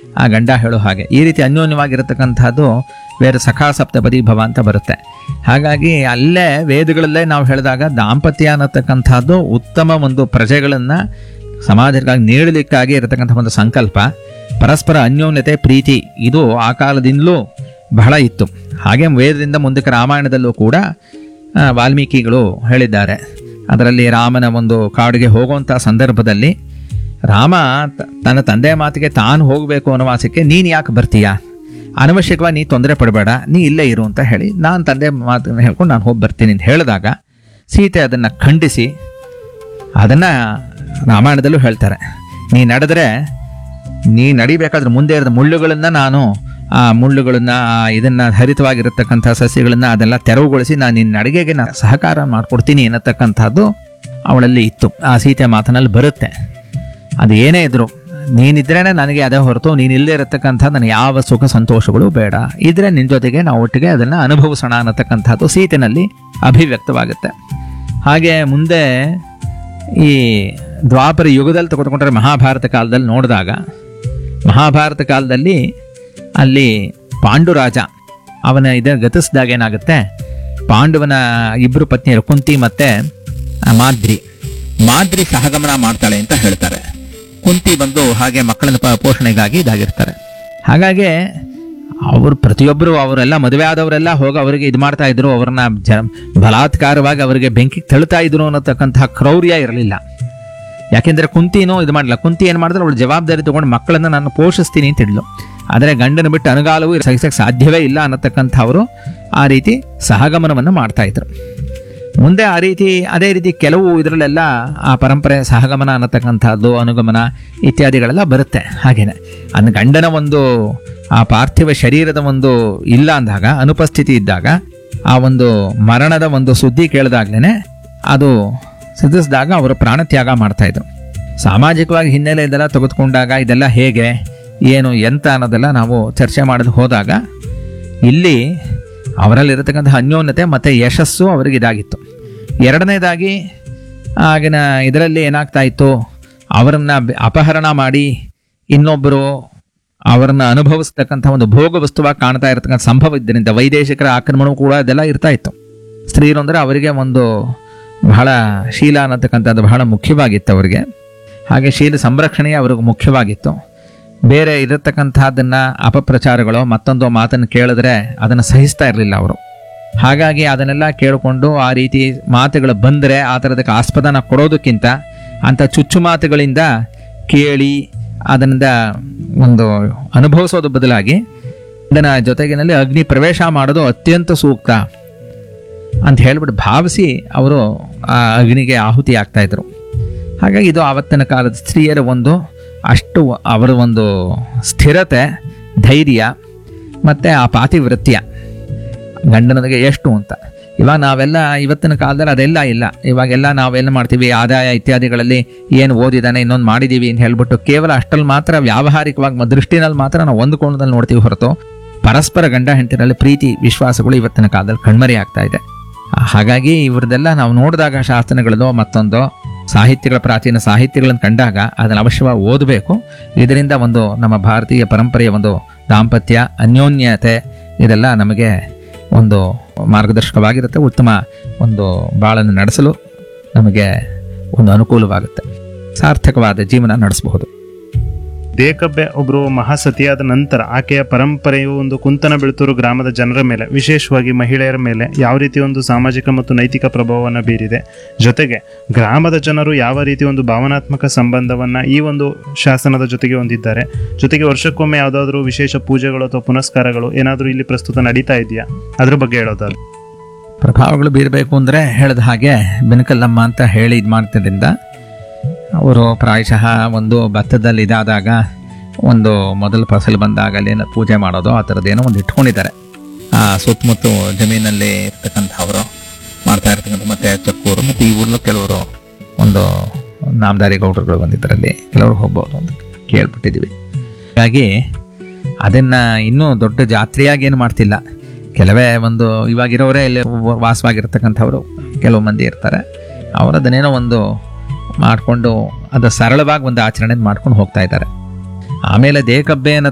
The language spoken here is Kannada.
ಆ ಗಂಡ ಹೇಳೋ ಹಾಗೆ ಈ ರೀತಿ ಅನ್ಯೋನ್ಯವಾಗಿರತಕ್ಕಂಥದ್ದು ಬೇರೆ ಸಖಾ ಸಪ್ತಪದಿ ಭವ ಅಂತ ಬರುತ್ತೆ ಹಾಗಾಗಿ ಅಲ್ಲೇ ವೇದಗಳಲ್ಲೇ ನಾವು ಹೇಳಿದಾಗ ದಾಂಪತ್ಯ ಅನ್ನತಕ್ಕಂಥದ್ದು ಉತ್ತಮ ಒಂದು ಪ್ರಜೆಗಳನ್ನು ಸಮಾಜಕ್ಕಾಗಿ ನೀಡಲಿಕ್ಕಾಗಿ ಇರತಕ್ಕಂಥ ಒಂದು ಸಂಕಲ್ಪ ಪರಸ್ಪರ ಅನ್ಯೋನ್ಯತೆ ಪ್ರೀತಿ ಇದು ಆ ಕಾಲದಿಂದಲೂ ಬಹಳ ಇತ್ತು ಹಾಗೆ ವೇದದಿಂದ ಮುಂದಕ್ಕೆ ರಾಮಾಯಣದಲ್ಲೂ ಕೂಡ ಆ, ವಾಲ್ಮೀಕಿಗಳು ಹೇಳಿದ್ದಾರೆ ಅದರಲ್ಲಿ ರಾಮನ ಒಂದು ಕಾಡಿಗೆ ಹೋಗುವಂಥ ಸಂದರ್ಭದಲ್ಲಿ ರಾಮ ತ- ತನ್ನ ತಂದೆ ಮಾತಿಗೆ ತಾನು ಹೋಗಬೇಕು ವನವಾಸಕ್ಕೆ ನೀನು ಯಾಕೆ ಬರ್ತೀಯಾ ಅನವಶ್ಯಕವಾಗಿ ನೀ ತೊಂದರೆ ಪಡಬೇಡ ನೀ ಇಲ್ಲೇ ಇರು ಅಂತ ಹೇಳಿ ನಾನು ತಂದೆ ಮಾತನ್ನು ಹೇಳ್ಕೊಂಡು ನಾನು ಹೋಗಿ ಬರ್ತೀನಿ ಅಂತ ಹೇಳಿದಾಗ ಸೀತೆ ಅದನ್ನು ಖಂಡಿಸಿ ಅದನ್ನು ರಾಮಾಯಣದಲ್ಲೂ ಹೇಳ್ತಾರೆ ನೀ ನಡೆದ್ರೆ ನೀ ನಡಿಬೇಕಾದ್ರೆ ಮುಂದೆ ಇರೋದು ಮುಳ್ಳುಗಳನ್ನು ನಾನು ಆ ಮುಳ್ಳುಗಳನ್ನು ಇದನ್ನು ಹರಿತವಾಗಿರತಕ್ಕಂಥ ಸಸ್ಯಗಳನ್ನು ಅದೆಲ್ಲ ತೆರವುಗೊಳಿಸಿ ನಾನು ನಿನ್ನ ಅಡುಗೆಗೆ ನಾನು ಸಹಕಾರ ಮಾಡಿಕೊಡ್ತೀನಿ ಅನ್ನತಕ್ಕಂಥದ್ದು ಅವಳಲ್ಲಿ ಇತ್ತು ಆ ಸೀತೆ ಮಾತಿನಲ್ಲಿ ಬರುತ್ತೆ ಅದು ಏನೇ ಇದ್ರು ನೀನಿದ್ರೇನೆ ನನಗೆ ಅದೇ ಹೊರತು ನೀನು ಇಲ್ಲೇ ಇರತಕ್ಕಂಥ ನನಗೆ ಯಾವ ಸುಖ ಸಂತೋಷಗಳು ಬೇಡ ಇದ್ರೆ ನಿನ್ನ ಜೊತೆಗೆ ನಾವು ಒಟ್ಟಿಗೆ ಅದನ್ನು ಅನುಭವಿಸೋಣ ಅನ್ನತಕ್ಕಂಥದ್ದು ಸೀತೆನಲ್ಲಿ ಅಭಿವ್ಯಕ್ತವಾಗುತ್ತೆ ಹಾಗೆ ಮುಂದೆ ಈ ದ್ವಾಪರ ಯುಗದಲ್ಲಿ ತೆಗೆದುಕೊಂಡ್ರೆ ಮಹಾಭಾರತ ಕಾಲದಲ್ಲಿ ನೋಡಿದಾಗ ಮಹಾಭಾರತ ಕಾಲದಲ್ಲಿ ಅಲ್ಲಿ ಪಾಂಡುರಾಜ ಅವನ ಇದ ಗತಿಸಿದಾಗ ಏನಾಗುತ್ತೆ ಪಾಂಡವನ ಇಬ್ಬರು ಪತ್ನಿಯರು ಕುಂತಿ ಮತ್ತೆ ಆ, ಮಾದ್ರಿ ಮಾದ್ರಿ ಸಹಗಮನ ಮಾಡ್ತಾಳೆ ಅಂತ ಹೇಳ್ತಾರೆ ಕುಂತಿ ಬಂದು ಹಾಗೆ ಮಕ್ಕಳನ್ನ ಪ- ಪೋಷಣೆಗಾಗಿ ಇದಾಗಿರ್ತಾರೆ ಹಾಗಾಗಿ ಅವರು ಪ್ರತಿಯೊಬ್ಬರು ಅವರೆಲ್ಲ ಮದುವೆ ಆದವರೆಲ್ಲ ಹೋಗಿ ಅವರಿಗೆ ಇದು ಮಾಡ್ತಾ ಇದ್ರು ಅವ್ರನ್ನ ಜ ಬಲಾತ್ಕಾರವಾಗಿ ಅವರಿಗೆ ಬೆಂಕಿಗೆ ತಳ್ತಾ ಇದ್ರು ಅನ್ನತಕ್ಕಂತಹ ಕ್ರೌರ್ಯ ಇರಲಿಲ್ಲ ಯಾಕೆಂದ್ರೆ ಕುಂತಿನೂ ಇದು ಮಾಡಲಿಲ್ಲ ಕುಂತಿ ಏನು ಮಾಡಿದ್ರೆ ಅವಳು ಜವಾಬ್ದಾರಿ ತಗೊಂಡು ಮಕ್ಕಳನ್ನ ನಾನು ಪೋಷಿಸ್ತೀನಿ ಅಂತ ಹೇಳಿದ್ಲು ಆದರೆ ಗಂಡನ ಬಿಟ್ಟು ಅನುಗಾಲವೂ ಸಹಿಸಕ್ಕೆ ಸಾಧ್ಯವೇ ಇಲ್ಲ ಅನ್ನತಕ್ಕಂಥವರು ಆ ರೀತಿ ಸಹಗಮನವನ್ನು ಮಾಡ್ತಾ ಇದ್ರು ಮುಂದೆ ಆ ರೀತಿ ಅದೇ ರೀತಿ ಕೆಲವು ಇದರಲ್ಲೆಲ್ಲ ಆ ಪರಂಪರೆ ಸಹಗಮನ ಅನ್ನತಕ್ಕಂಥದ್ದು ಅನುಗಮನ ಇತ್ಯಾದಿಗಳೆಲ್ಲ ಬರುತ್ತೆ ಹಾಗೇನೆ ಅನ್ನ ಗಂಡನ ಒಂದು ಆ ಪಾರ್ಥಿವ ಶರೀರದ ಒಂದು ಇಲ್ಲ ಅಂದಾಗ ಅನುಪಸ್ಥಿತಿ ಇದ್ದಾಗ ಆ ಒಂದು ಮರಣದ ಒಂದು ಸುದ್ದಿ ಕೇಳಿದಾಗ್ಲೇ ಅದು ಸಿದ್ಧಿಸಿದಾಗ ಅವರು ಪ್ರಾಣತ್ಯಾಗ ಮಾಡ್ತಾ ಇದ್ರು ಸಾಮಾಜಿಕವಾಗಿ ಹಿನ್ನೆಲೆ ಇದೆಲ್ಲ ತೆಗೆದುಕೊಂಡಾಗ ಇದೆಲ್ಲ ಹೇಗೆ ಏನು ಎಂತ ಅನ್ನೋದೆಲ್ಲ ನಾವು ಚರ್ಚೆ ಮಾಡಲು ಹೋದಾಗ ಇಲ್ಲಿ ಅವರಲ್ಲಿರತಕ್ಕಂಥ ಅನ್ಯೋನ್ಯತೆ ಮತ್ತು ಯಶಸ್ಸು ಅವರಿಗೆ ಇದಾಗಿತ್ತು ಎರಡನೇದಾಗಿ ಆಗಿನ ಇದರಲ್ಲಿ ಏನಾಗ್ತಾ ಇತ್ತು ಅವರನ್ನು ಅಪಹರಣ ಮಾಡಿ ಇನ್ನೊಬ್ಬರು ಅವರನ್ನು ಅನುಭವಿಸ್ತಕ್ಕಂಥ ಒಂದು ಭೋಗ ವಸ್ತುವಾಗಿ ಕಾಣ್ತಾ ಇರತಕ್ಕಂಥ ಸಂಭವ ಇದ್ದರಿಂದ ವೈದೇಶಿಕರ ಆಕ್ರಮಣವೂ ಕೂಡ ಅದೆಲ್ಲ ಇರ್ತಾ ಇತ್ತು ಸ್ತ್ರೀಯರು ಅಂದರೆ ಅವರಿಗೆ ಒಂದು ಬಹಳ ಶೀಲ ಅನ್ನತಕ್ಕಂಥದ್ದು ಬಹಳ ಮುಖ್ಯವಾಗಿತ್ತು ಅವರಿಗೆ ಹಾಗೆ ಶೀಲ ಸಂರಕ್ಷಣೆ ಅವ್ರಿಗೆ ಮುಖ್ಯವಾಗಿತ್ತು ಬೇರೆ ಇರತಕ್ಕಂಥದ್ದನ್ನು ಅಪಪ್ರಚಾರಗಳು ಮತ್ತೊಂದು ಮಾತನ್ನು ಕೇಳಿದ್ರೆ ಅದನ್ನು ಸಹಿಸ್ತಾ ಇರಲಿಲ್ಲ ಅವರು ಹಾಗಾಗಿ ಅದನ್ನೆಲ್ಲ ಕೇಳಿಕೊಂಡು ಆ ರೀತಿ ಮಾತುಗಳು ಬಂದರೆ ಆ ಥರದಕ್ಕೆ ಆಸ್ಪದನ ಕೊಡೋದಕ್ಕಿಂತ ಅಂಥ ಚುಚ್ಚು ಮಾತುಗಳಿಂದ ಕೇಳಿ ಅದರಿಂದ ಒಂದು ಅನುಭವಿಸೋದು ಬದಲಾಗಿ ಅದನ್ನ ಜೊತೆಗಿನಲ್ಲಿ ಅಗ್ನಿ ಪ್ರವೇಶ ಮಾಡೋದು ಅತ್ಯಂತ ಸೂಕ್ತ ಅಂತ ಹೇಳ್ಬಿಟ್ಟು ಭಾವಿಸಿ ಅವರು ಆ ಅಗ್ನಿಗೆ ಆಹುತಿ ಆಗ್ತಾ ಇದ್ರು ಹಾಗಾಗಿ ಇದು ಆವತ್ತಿನ ಕಾಲದ ಸ್ತ್ರೀಯರ ಒಂದು ಅಷ್ಟು ಅವರ ಒಂದು ಸ್ಥಿರತೆ ಧೈರ್ಯ ಮತ್ತು ಆ ಪಾತಿವೃತ್ಯ ಗಂಡನಿಗೆ ಎಷ್ಟು ಅಂತ ಇವಾಗ ನಾವೆಲ್ಲ ಇವತ್ತಿನ ಕಾಲದಲ್ಲಿ ಅದೆಲ್ಲ ಇಲ್ಲ ಇವಾಗೆಲ್ಲ ನಾವೆಲ್ಲ ಮಾಡ್ತೀವಿ ಆದಾಯ ಇತ್ಯಾದಿಗಳಲ್ಲಿ ಏನು ಓದಿದಾನೆ ಇನ್ನೊಂದು ಮಾಡಿದ್ದೀವಿ ಅಂತ ಹೇಳ್ಬಿಟ್ಟು ಕೇವಲ ಅಷ್ಟರಲ್ಲಿ ಮಾತ್ರ ವ್ಯಾವಹಾರಿಕವಾಗಿ ಮ- ದೃಷ್ಟಿನಲ್ಲಿ ಮಾತ್ರ ನಾವು ಒಂದು ಕೋಣದಲ್ಲಿ ನೋಡ್ತೀವಿ ಹೊರತು ಪರಸ್ಪರ ಗಂಡ ಹೆಂಡತಿನಲ್ಲಿ ಪ್ರೀತಿ ವಿಶ್ವಾಸಗಳು ಇವತ್ತಿನ ಕಾಲದಲ್ಲಿ ಕಣ್ಮರಿ ಆಗ್ತಾ ಇದೆ ಹಾಗಾಗಿ ಇವ್ರದ್ದೆಲ್ಲ ನಾವು ನೋಡಿದಾಗ ಶಾಸನಗಳದೋ ಮತ್ತೊಂದೋ ಸಾಹಿತ್ಯಗಳ ಪ್ರಾಚೀನ ಸಾಹಿತ್ಯಗಳನ್ನು ಕಂಡಾಗ ಅದನ್ನು ಅವಶ್ಯವಾಗಿ ಓದಬೇಕು ಇದರಿಂದ ಒಂದು ನಮ್ಮ ಭಾರತೀಯ ಪರಂಪರೆಯ ಒಂದು ದಾಂಪತ್ಯ ಅನ್ಯೋನ್ಯತೆ ಇದೆಲ್ಲ ನಮಗೆ ಒಂದು ಮಾರ್ಗದರ್ಶಕವಾಗಿರುತ್ತೆ ಉತ್ತಮ ಒಂದು ಬಾಳನ್ನು ನಡೆಸಲು ನಮಗೆ ಒಂದು ಅನುಕೂಲವಾಗುತ್ತೆ ಸಾರ್ಥಕವಾದ ಜೀವನ ನಡೆಸಬಹುದು ದೇಕಬ್ಬೆ ಒಬ್ಬರು ಮಹಾಸತಿಯಾದ ನಂತರ ಆಕೆಯ ಪರಂಪರೆಯು ಒಂದು ಕುಂತನ ಬೆಳತೂರು ಗ್ರಾಮದ ಜನರ ಮೇಲೆ ವಿಶೇಷವಾಗಿ ಮಹಿಳೆಯರ ಮೇಲೆ ಯಾವ ರೀತಿ ಒಂದು ಸಾಮಾಜಿಕ ಮತ್ತು ನೈತಿಕ ಪ್ರಭಾವವನ್ನು ಬೀರಿದೆ ಜೊತೆಗೆ ಗ್ರಾಮದ ಜನರು ಯಾವ ರೀತಿ ಒಂದು ಭಾವನಾತ್ಮಕ ಸಂಬಂಧವನ್ನು ಈ ಒಂದು ಶಾಸನದ ಜೊತೆಗೆ ಹೊಂದಿದ್ದಾರೆ ಜೊತೆಗೆ ವರ್ಷಕ್ಕೊಮ್ಮೆ ಯಾವುದಾದ್ರೂ ವಿಶೇಷ ಪೂಜೆಗಳು ಅಥವಾ ಪುನಸ್ಕಾರಗಳು ಏನಾದರೂ ಇಲ್ಲಿ ಪ್ರಸ್ತುತ ನಡೀತಾ ಇದೆಯಾ ಅದ್ರ ಬಗ್ಗೆ ಹೇಳೋದಾದ್ರೆ ಪ್ರಭಾವಗಳು ಬೀರಬೇಕು ಅಂದರೆ ಹೇಳಿದ ಹಾಗೆ ಬೆನಕಲ್ಲಮ್ಮ ಅಂತ ಹೇಳಿ ಇದು ಮಾಡ್ತಿದ್ದರಿಂದ ಅವರು ಪ್ರಾಯಶಃ ಒಂದು ಭತ್ತದಲ್ಲಿ ಇದಾದಾಗ ಒಂದು ಮೊದಲು ಫಸಲು ಬಂದಾಗ ಅಲ್ಲೇನೋ ಪೂಜೆ ಮಾಡೋದು ಆ ಥರದ್ದೇನೋ ಒಂದು ಇಟ್ಕೊಂಡಿದ್ದಾರೆ ಆ ಸುತ್ತಮುತ್ತ ಜಮೀನಲ್ಲಿ ಇರ್ತಕ್ಕಂಥವರು ಮಾಡ್ತಾ ಇರ್ತಕ್ಕಂಥ ಮತ್ತೆ ಚಕ್ಕೂರು ಮತ್ತು ಈ ಊರ್ಲು ಕೆಲವರು ಒಂದು ನಾಮದಾರಿ ಗೌಡರುಗಳು ಬಂದಿದ್ದರಲ್ಲಿ ಕೆಲವರು ಹೋಗ್ಬೋದು ಅಂತ ಕೇಳ್ಬಿಟ್ಟಿದ್ದೀವಿ ಹಾಗಾಗಿ ಅದನ್ನು ಇನ್ನೂ ದೊಡ್ಡ ಜಾತ್ರೆಯಾಗಿ ಏನು ಮಾಡ್ತಿಲ್ಲ ಕೆಲವೇ ಒಂದು ಇವಾಗಿರೋರೇ ಇಲ್ಲಿ ವ- ವಾಸವಾಗಿರ್ತಕ್ಕಂಥವ್ರು ಕೆಲವು ಮಂದಿ ಇರ್ತಾರೆ ಅವರು ಅದನ್ನೇನೋ ಒಂದು ಮಾಡಿಕೊಂಡು ಅದು ಸರಳವಾಗಿ ಒಂದು ಆಚರಣೆ ಮಾಡ್ಕೊಂಡು ಹೋಗ್ತಾ ಇದ್ದಾರೆ ಆಮೇಲೆ ದೇಕಬ್ಬೆ ಅನ್ನೋ